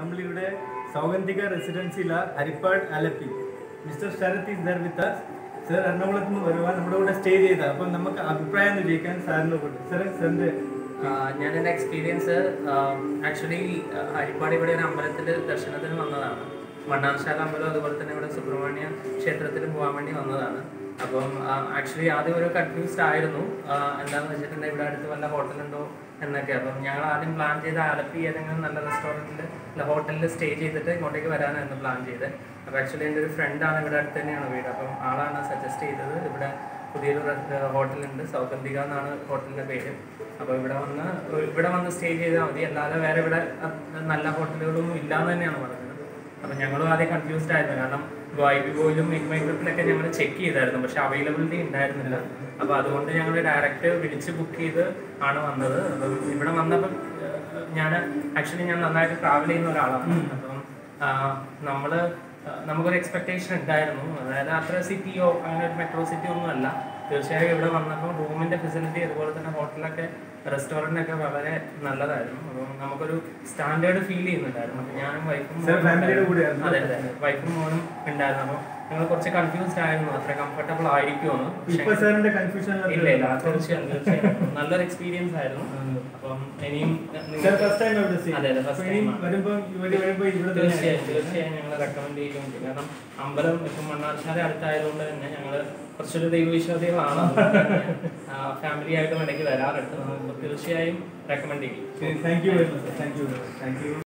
നമ്മളിവിടെ സൗഗന്ധിക റെസിഡൻസിയില Harippad Alleppey mister Sarath is there with us sir എറണാകുളത്ത് നിന്ന് വരുവാൻ നമ്മുടെ കൂടെ സ്റ്റേ ചെയ്ത അപ്പം നമുക്ക് അഭിപ്രായം ചോദിക്കാൻ സാറിന് കൊണ്ട് സാർ സാറിൻ്റെ ഞാൻ എൻ്റെ എക്സ്പീരിയൻസ് ആക്ച്വലി ഹരിപ്പാട് ഇവിടെ ഒരു അമ്പലത്തിൽ ദർശനത്തിന് വന്നതാണ് മണ്ണാർശാല അമ്പലം അതുപോലെ തന്നെ ഇവിടെ സുബ്രഹ്മണ്യ ക്ഷേത്രത്തിൽ പോകാൻ വേണ്ടി വന്നതാണ് അപ്പം ആക്ച്വലി ആദ്യം ഒരു കൺഫ്യൂസ്ഡ് ആയിരുന്നു ആ, എന്താണെന്ന് വെച്ചിട്ടുണ്ടെങ്കിൽ ഇവിടെ അടുത്ത് വല്ല ഹോട്ടലുണ്ടോ എന്നൊക്കെ അപ്പം ഞങ്ങൾ ആദ്യം പ്ലാൻ ചെയ്ത ആലപ്പി ഏതെങ്കിലും നല്ല റെസ്റ്റോറൻറ്റിൽ അല്ല ഹോട്ടലിൽ സ്റ്റേ ചെയ്തിട്ട് ഇങ്ങോട്ടേക്ക് വരാനായിരുന്നു പ്ലാൻ ചെയ്തത് അപ്പോൾ ആക്ച്വലി എൻ്റെ ഒരു ഫ്രണ്ടാണ് ഇവിടെ അടുത്ത് തന്നെയാണ് വീട് അപ്പം ആളാണ് സജസ്റ്റ് ചെയ്തത് ഇവിടെ പുതിയൊരു ഹോട്ടലുണ്ട് സൗഗന്ധിക എന്നാണ് ഹോട്ടലിൻ്റെ പേര് അപ്പോൾ ഇവിടെ വന്ന് ഇവിടെ വന്ന് സ്റ്റേ ചെയ്താൽ മതി അല്ലാതെ വേറെ ഇവിടെ അ- നല്ല ഹോട്ടലുകളൊന്നും ഇല്ലാന്ന് തന്നെയാണ് പറഞ്ഞത് അപ്പം ഞങ്ങളും ആദ്യം കൺഫ്യൂസ്ഡ് ആയിരുന്നു കാരണം വൈബിബോയിലും മിഗ്മൈഗ്രൂപ്പിലൊക്കെ ഞങ്ങൾ ചെക്ക് ചെയ്തായിരുന്നു പക്ഷെ അവൈലബിലിറ്റി ഉണ്ടായിരുന്നില്ല അപ്പോൾ അതുകൊണ്ട് ഞങ്ങൾ ഡയറക്റ്റ് വിളിച്ച് ബുക്ക് ചെയ്ത് ആണ് വന്നത് അപ്പം ഇവിടെ വന്നപ്പം ഞാൻ ആക്ച്വലി ഞാൻ നന്നായിട്ട് ട്രാവൽ ചെയ്യുന്ന ഒരാളാണ് അപ്പം നമ്മൾ നമുക്കൊരു എക്സ്പെക്ടേഷൻ ഉണ്ടായിരുന്നു അതായത് അത്ര സിറ്റിയോ അങ്ങനെ ഒരു മെട്രോ സിറ്റി ഒന്നും അല്ല തീർച്ചയായും ഇവിടെ വന്നപ്പോൾ റൂമിന്റെ ഫെസിലിറ്റി അതുപോലെ തന്നെ ഹോട്ടലൊക്കെ റെസ്റ്റോറൻ്റ് ഒക്കെ വളരെ നല്ലതായിരുന്നു അപ്പം നമുക്കൊരു സ്റ്റാൻഡേർഡ് ഫീൽ ചെയ്യുന്നുണ്ടായിരുന്നു അപ്പം ഞാനും വൈഫും Sir, മോനും family യുടെ ഉണ്ടായിരുന്നു. കൂടെയായിരുന്നു? അതെ അതെ വൈഫും മോനും ഉണ്ടായിരുന്നു അപ്പം ഞങ്ങൾ കുറച്ച് കൺഫ്യൂസ്ഡ് ആയിരുന്നു അത്ര കംഫർട്ടബിൾ ആയിരിക്കുമെന്ന് പക്ഷേ ഇപ്പൊ സാറിന്റെ കൺഫ്യൂഷൻ ഇല്ല ഇല്ല തീർച്ചയായും തീർച്ചയായും നല്ലൊരു എക്സ്പീരിയൻസ് ആയിരുന്നു അപ്പം ഇനിയും സാർ ഫസ്റ്റ് ടൈം ഇവിടെ stay അതെ, അതെ, ചെയ്തു. first അപ്പൊ ഇനി time ആണ്. വരുമ്പോ ഇവിടെ വരുമ്പോ ഇവിടെ തന്നെ തീർച്ചയായും തീർച്ചയായും ഞങ്ങൾ റെക്കമെൻഡ് ചെയ്യുന്നുണ്ട് കാരണം അമ്പലം ഇപ്പം മണ്ണാർശാല അടുത്തായതുകൊണ്ട് തന്നെ ഞങ്ങൾ കുറച്ചൊരു ദൈവവിശ്വാസികളാണ് ഫാമിലി ആയിട്ടും ഇടയ്ക്ക് വരാറുണ്ട് അപ്പോൾ തീർച്ചയായും റെക്കമെൻഡ് ചെയ്യും thank you very much thank you thank U